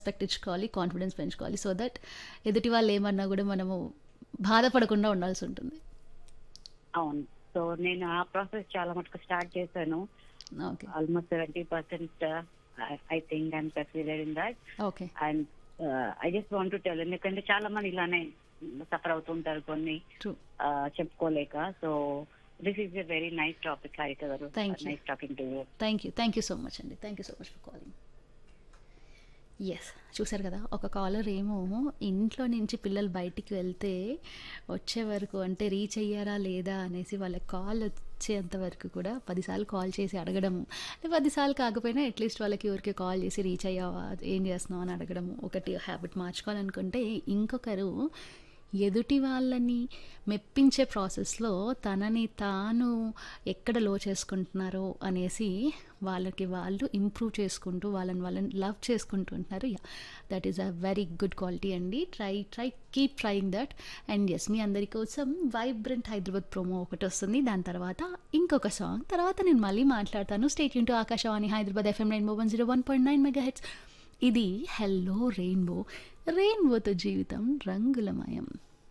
Respect ఇచ్చుకోవాలి confidence పెంచుకోవాలి so that ఎదుటి వాళ్ళు ఏమన్నా కూడా మనము బాధపడకుండా ఉండాల్సి ఉంటుంది అవును సో నేను ఆ ప్రాసెస్ చాలా మటుకు స్టార్ట్ చేశాను okay almost seventy percent I think I'm succeeded in that okay and I just want to tell ఎందుకంటే చాలా మంది ఇలానే సఫర్ అవుతుంటారు కొన్ని ట్రూ uh, చెప్పుకోలేక so this is a very nice topic Haritha garu Thank you. Nice talking to you thank you thank you so much అండి thank you so much for calling yes చూసారు కదా ఒక కాలర్ ఏమో ఇంట్లో నుంచి పిల్లలు బయటికి వెళ్తే వచ్చే వరకు అంటే రీచ్ అయ్యారా లేదా అనేసి వాళ్ళ కాల్ వచ్చేంత వరకు కూడా పదిసార్లు కాల్ చేసి అడగడము అంటే పదిసార్లు కాకపోయినా అట్లీస్ట్ వాళ్ళకి ఊరికే కాల్ చేసి రీచ్ అయ్యావా ఏం చేస్తున్నావు అని అడగడము ఒకటి హ్యాబిట్ మార్చుకోవాలనుకుంటే ఇంకొకరు ఎదుటి వాళ్ళని మెప్పించే ప్రాసెస్లో తనని తాను ఎక్కడ లో చేసుకుంటున్నారో అనేసి వాళ్ళకి వాళ్ళు ఇంప్రూవ్ చేసుకుంటూ వాళ్ళని వాళ్ళని లవ్ చేసుకుంటూ ఉంటున్నారు yeah that is a very good quality అండి try try keep trying that and yes మీ అందరి కోసం వైబ్రెంట్ హైదరాబాద్ ప్రోమో ఒకటి వస్తుంది దాని తర్వాత ఇంకొక సాంగ్ తర్వాత నేను మళ్ళీ మాట్లాడతాను స్టేట్ యూన్ to Akashvani Hyderabad FM rainbow one zero one point nine megahertz ఇది హెల్లో రెయిన్బో రెయిన్బోతో జీవితం రంగులమయం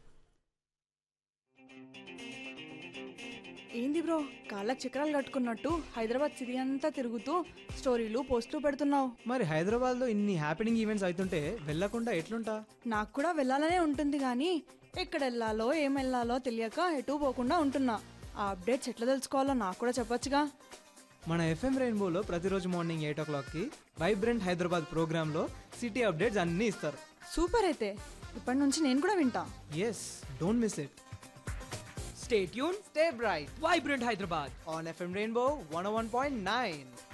ఏంది బ్రో కాళ్ళకి చక్రాలు కట్టుకున్నట్టు హైదరాబాద్ సిటీ అంతా తిరుగుతూ స్టోరీలు పోస్టులు పెడుతున్నావు మరి హైదరాబాద్లో ఇన్ని హ్యాపెనింగ్ ఈవెంట్స్ అవుతుంటే వెళ్ళకుండా ఎట్లుంటా నాకు కూడా వెళ్ళాలనే ఉంటుంది కానీ ఎక్కడ వెళ్ళాలో ఏం వెళ్ళాలో తెలియక ఎటు పోకుండా ఉంటున్నా ఆ అప్డేట్స్ ఎట్లా తెలుసుకోవాలో నాకు కూడా చెప్పొచ్చుగా మన ఎఫ్ఎం రెయిన్బోలో ప్రతిరోజు మార్నింగ్ ఎయిట్ ఓ క్లాక్కి వైబ్రెంట్ హైదరాబాద్ ప్రోగ్రాంలో సిటీ అప్డేట్స్ అన్నీ ఇస్తారు సూపర్ అయితే ఇప్పటి నుంచి నేను కూడా వింటా yes don't miss it Stay tuned, stay bright Vibrant Hyderabad. On FM rainbow one one point nine